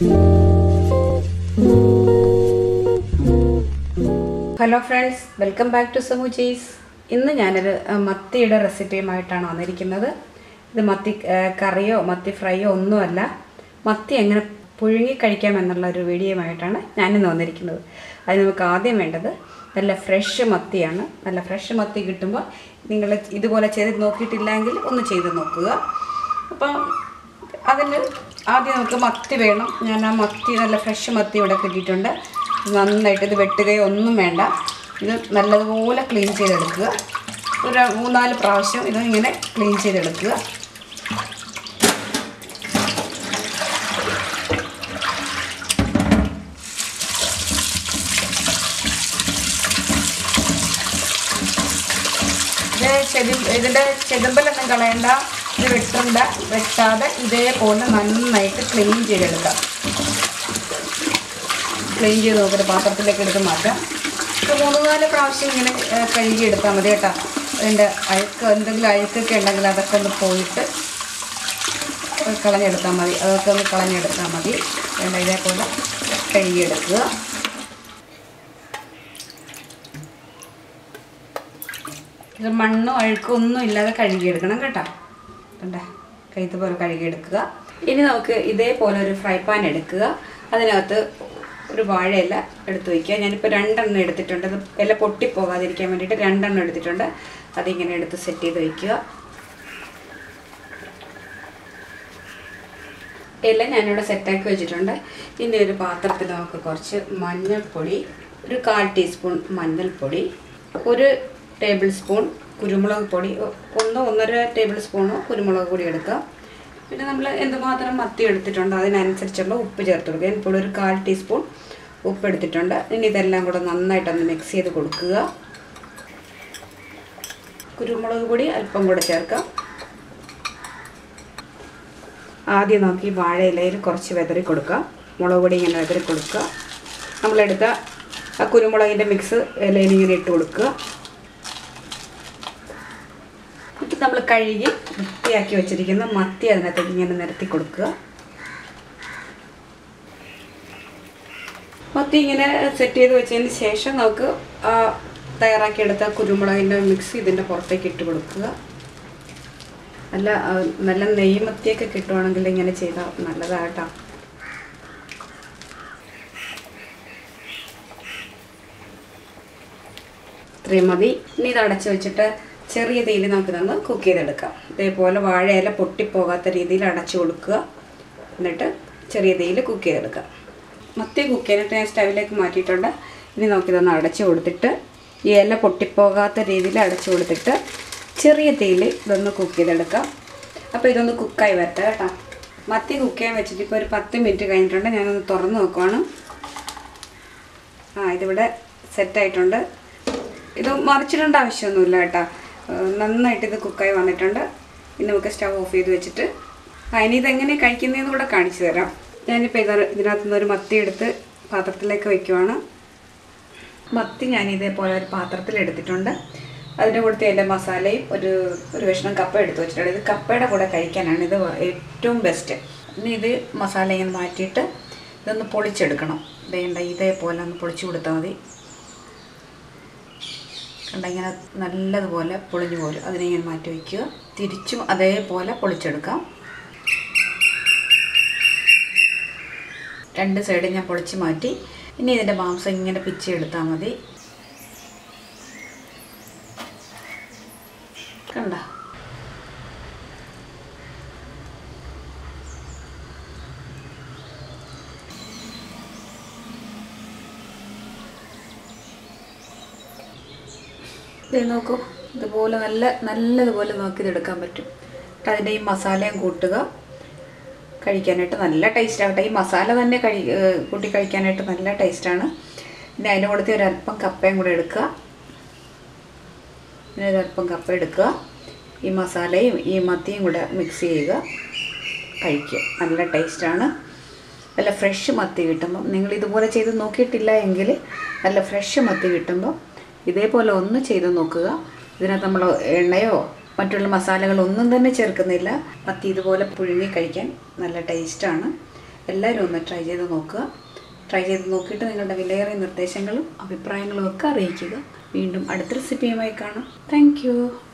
hello friends welcome back to സമു ചീസ് ഇന്ന് ഞാനൊരു ആ, മത്തിയുടെ റെസിപ്പിയുമായിട്ടാണ് വന്നിരിക്കുന്നത് ഇത് മത്തി ആ, കറിയോ മത്തി ഫ്രൈയോ ഒന്നുമല്ല മത്തി എങ്ങനെ പുഴുങ്ങി കഴിക്കാം എന്നുള്ള ഒരു വീഡിയോയുമായിട്ടാണ് ഞാനിന്ന് വന്നിരിക്കുന്നത് അതിന് നമുക്ക് ആദ്യം വേണ്ടത് നല്ല ഫ്രഷ് മത്തിയാണ് നല്ല ഫ്രഷ് മത്തി കിട്ടുമ്പോൾ നിങ്ങൾ ഇതുപോലെ ചെയ്ത് നോക്കിയിട്ടില്ലെങ്കിൽ ഒന്ന് ചെയ്ത് നോക്കുക അപ്പം അതിന് ആദ്യം നമുക്ക് മത്തി വേണം ഞാൻ ആ മത്തി നല്ല ഫ്രഷ് മത്തി ഇവിടെ കിട്ടിയിട്ടുണ്ട് ഇത് നന്നായിട്ട് ഇത് വെട്ടുകയോ ഒന്നും വേണ്ട ഇത് നല്ലതുപോലെ ക്ലീൻ ചെയ്തെടുക്കുക ഒരു മൂന്നാല് പ്രാവശ്യം ഇത് ഇങ്ങനെ ക്ലീൻ ചെയ്തെടുക്കുക ഇത് ചെതി ഇതിൻ്റെ ചെതുമ്പലൊന്നും കളയണ്ട ഇത് വെട്ടണ്ട വെട്ടാതെ ഇതേപോലെ നന്നായിട്ട് ക്ലീൻ ചെയ്തെടുക്കാം ക്ലീൻ ചെയ്ത് നോക്കിയിട്ട് പാത്രത്തിലേക്ക് എടുത്ത് മാറ്റാം ഒരു മൂന്ന് നാല് പ്രാവശ്യം ഇങ്ങനെ ഏ, കഴുകി എടുത്താൽ മതി കേട്ടോ അതിൻ്റെ അഴുക്ക് എന്തെങ്കിലും അഴുക്കൊക്കെ ഉണ്ടെങ്കിൽ അതൊക്കെ ഒന്ന് പോയിട്ട് കളഞ്ഞെടുത്താൽ മതി അതൊക്കെ ഒന്ന് കളഞ്ഞെടുത്താൽ മതി വേണ്ട ഇതേപോലെ കഴുകിയെടുക്കുക ഇത് മണ്ണോ അഴുക്കോ ഒന്നും ഇല്ലാതെ കഴുകിയെടുക്കണം കേട്ടോ കണ്ടേ കൈ ഇതുപോലെ കഴുകിയെടുക്കുക ഇനി നമുക്ക് ഇതേപോലെ ഒരു ഫ്രൈ പാൻ എടുക്കുക അതിനകത്ത് ഒരു വാഴയില എടുത്ത് വയ്ക്കുക ഞാനിപ്പോൾ രണ്ടെണ്ണം എടുത്തിട്ടുണ്ട് അത് ഇല പൊട്ടിപ്പോകാതിരിക്കാൻ വേണ്ടിയിട്ട് രണ്ടെണ്ണം എടുത്തിട്ടുണ്ട് അതിങ്ങനെ എടുത്ത് സെറ്റ് ചെയ്ത് വയ്ക്കുക എല്ലാം ഞാനിവിടെ സെറ്റാക്കി വെച്ചിട്ടുണ്ട് ഇനി ഒരു പാത്രത്തിൽ നമുക്ക് കുറച്ച് മഞ്ഞൾപ്പൊടി ഒരു കാൽ ടീസ്പൂൺ മഞ്ഞൾപ്പൊടി ഒരു ടേബിൾ സ്പൂൺ കുരുമുളക് പൊടി ഒ- ഒന്നോ ഒന്നര ടേബിൾ സ്പൂണോ കുരുമുളക് പൊടി എടുക്കാം പിന്നെ നമ്മൾ എന്തുമാത്രം മത്തി എടുത്തിട്ടുണ്ടോ അതിനനുസരിച്ചുള്ള ഉപ്പ് ചേർത്ത് കൊടുക്കുക ഇപ്പോൾ ഒരു കാൽ ടീസ്പൂൺ ഉപ്പ് എടുത്തിട്ടുണ്ട് ഇനി ഇതെല്ലാം കൂടെ നന്നായിട്ടൊന്ന് മിക്സ് ചെയ്ത് കൊടുക്കുക കുരുമുളക് പൊടി അല്പം കൂടെ ചേർക്കാം ആദ്യം നോക്കി വാഴയിലയിൽ കുറച്ച് വെതറി കൊടുക്കുക മുളക് പൊടി ഇങ്ങനെ വെതറി കൊടുക്കുക നമ്മളെടുത്ത ആ കുരുമുളകിൻ്റെ മിക്സ് ഇലയിൽ ഇങ്ങനെ ഇട്ട് കൊടുക്കുക എന്നിട്ട് നമ്മൾ കഴുകി വൃത്തിയാക്കി വെച്ചിരിക്കുന്ന മത്തി അതിനകത്തേക്ക് ഇങ്ങനെ നിരത്തി കൊടുക്കുക മത്തി ഇങ്ങനെ സെറ്റ് ചെയ്ത് വെച്ചതിന് ശേഷം നമുക്ക് ആ തയ്യാറാക്കിയെടുത്ത കുരുമുളകിൻ്റെ മിക്സ് ഇതിൻ്റെ പുറത്തേക്ക് ഇട്ട് കൊടുക്കുക നല്ല ആ, നല്ല നെയ്യ് മത്തിയൊക്കെ കിട്ടുവാണെങ്കിൽ ഇങ്ങനെ ചെയ്താൽ നല്ലതാട്ടോ ഇത്രയും മതി ഇനി ഇത് അടച്ചു വെച്ചിട്ട് ചെറിയ തീയിൽ നമുക്ക് നിന്ന് കുക്ക് ചെയ്തെടുക്കാം ഇതേപോലെ വാഴയില പൊട്ടിപ്പോകാത്ത രീതിയിൽ അടച്ചു കൊടുക്കുക എന്നിട്ട് ചെറിയ തീയിൽ കുക്ക് ചെയ്തെടുക്കാം മത്തി കുക്ക് ചെയ്തിട്ട് ഞാൻ സ്റ്റവിലേക്ക് മാറ്റിയിട്ടുണ്ട് ഇനി നമുക്കിതൊന്ന് അടച്ചു കൊടുത്തിട്ട് ഈ ഇല പൊട്ടിപ്പോകാത്ത രീതിയിൽ അടച്ചു കൊടുത്തിട്ട് ചെറിയ തീയിൽ ഇതൊന്ന് കുക്ക് ചെയ്തെടുക്കാം അപ്പോൾ ഇതൊന്ന് കുക്കായി വരട്ടെ കേട്ടോ മത്തി കുക്ക് ചെയ്യാൻ വെച്ചിട്ട് ഇപ്പോൾ ഒരു പത്ത് മിനിറ്റ് കഴിഞ്ഞിട്ടുണ്ട് ഞാനൊന്ന് തുറന്ന് നോക്കുവാണ് ആ ഇതിവിടെ സെറ്റായിട്ടുണ്ട് ഇത് മറിച്ചിടേണ്ട ആവശ്യമൊന്നുമില്ല കേട്ടോ ഏഹ് നന്നായിട്ട് ഇത് കുക്കായി വന്നിട്ടുണ്ട് ഇനി നമുക്ക് സ്റ്റവ് ഓഫ് ചെയ്ത് വെച്ചിട്ട് ആ ഇനി ഇതെങ്ങനെ കഴിക്കുന്നതെന്ന് കൂടെ കാണിച്ചു തരാം ഞാനിപ്പോൾ ഇത് ഇതിനകത്ത് നിന്ന് ഒരു മത്തി എടുത്ത് പാത്രത്തിലേക്ക് വയ്ക്കുവാണ് മത്തി ഞാൻ ഇതേപോലെ ഒരു പാത്രത്തിൽ എടുത്തിട്ടുണ്ട് അതിൻ്റെ കൂടത്തെ എൻ്റെ മസാലയും ഒരു ഒരു കഷ്ണം കപ്പ എടുത്ത് വെച്ചിട്ടുണ്ട് ഇത് കപ്പയുടെ കൂടെ കഴിക്കാനാണ് ഇത് ഏറ്റവും ബെസ്റ്റ് ഇനി ഇത് മസാല ഇങ്ങനെ മാറ്റിയിട്ട് ഇതൊന്ന് പൊളിച്ചെടുക്കണം വേണ്ട ഇതേപോലെ ഒന്ന് പൊളിച്ചു കൊടുത്താൽ മതി കണ്ട ഇങ്ങനെ നല്ലതുപോലെ പൊളിഞ്ഞു പോരും അതിനെ ഇങ്ങനെ മാറ്റി വയ്ക്കുക തിരിച്ചും അതേപോലെ പൊളിച്ചെടുക്കാം രണ്ട് സൈഡ് ഞാൻ പൊളിച്ച് മാറ്റി ഇനി ഇതിൻ്റെ മാംസം ഇങ്ങനെ പിച്ചി എടുത്താൽ മതി കണ്ട ഇത് നോക്കൂ ഇതുപോലെ നല്ല നല്ലതുപോലെ നോക്കി ഇതെടുക്കാൻ പറ്റും എന്നിട്ട് അതിൻ്റെ ഈ മസാലയും കൂട്ടുക കഴിക്കാനായിട്ട് നല്ല ടേസ്റ്റ് ആകട്ടെ ഈ മസാല തന്നെ കഴി ഏഹ് കൂട്ടി കഴിക്കാനായിട്ട് നല്ല ടേസ്റ്റാണ് പിന്നെ അതിൻ്റെ കൂടത്തെ ഒരു അല്പം കപ്പയും കൂടെ എടുക്കുക പിന്നെ ഒരല്പം കപ്പ എടുക്കുക ഈ മസാലയും ഈ മത്തിയും കൂടെ മിക്സ് ചെയ്യുക കഴിക്കുക നല്ല ടേസ്റ്റാണ് നല്ല ഫ്രഷ് മത്തി കിട്ടുമ്പം നിങ്ങൾ ഇതുപോലെ ചെയ്ത് നോക്കിയിട്ടില്ല എങ്കിൽ നല്ല ഫ്രഷ് മത്തി കിട്ടുമ്പോൾ ഇതേപോലെ ഒന്ന് ചെയ്ത് നോക്കുക ഇതിനകത്ത് നമ്മൾ എണ്ണയോ മറ്റുള്ള മസാലകളൊന്നും തന്നെ ചേർക്കുന്നില്ല മത്തി ഇതുപോലെ പുഴുങ്ങി കഴിക്കാൻ നല്ല ടേസ്റ്റാണ് എല്ലാവരും ഒന്ന് ട്രൈ ചെയ്ത് നോക്കുക ട്രൈ ചെയ്ത് നോക്കിയിട്ട് നിങ്ങളുടെ വിലയേറിയ നിർദ്ദേശങ്ങളും അഭിപ്രായങ്ങളും ഒക്കെ അറിയിക്കുക വീണ്ടും അടുത്ത റെസിപ്പിയുമായി കാണാം താങ്ക്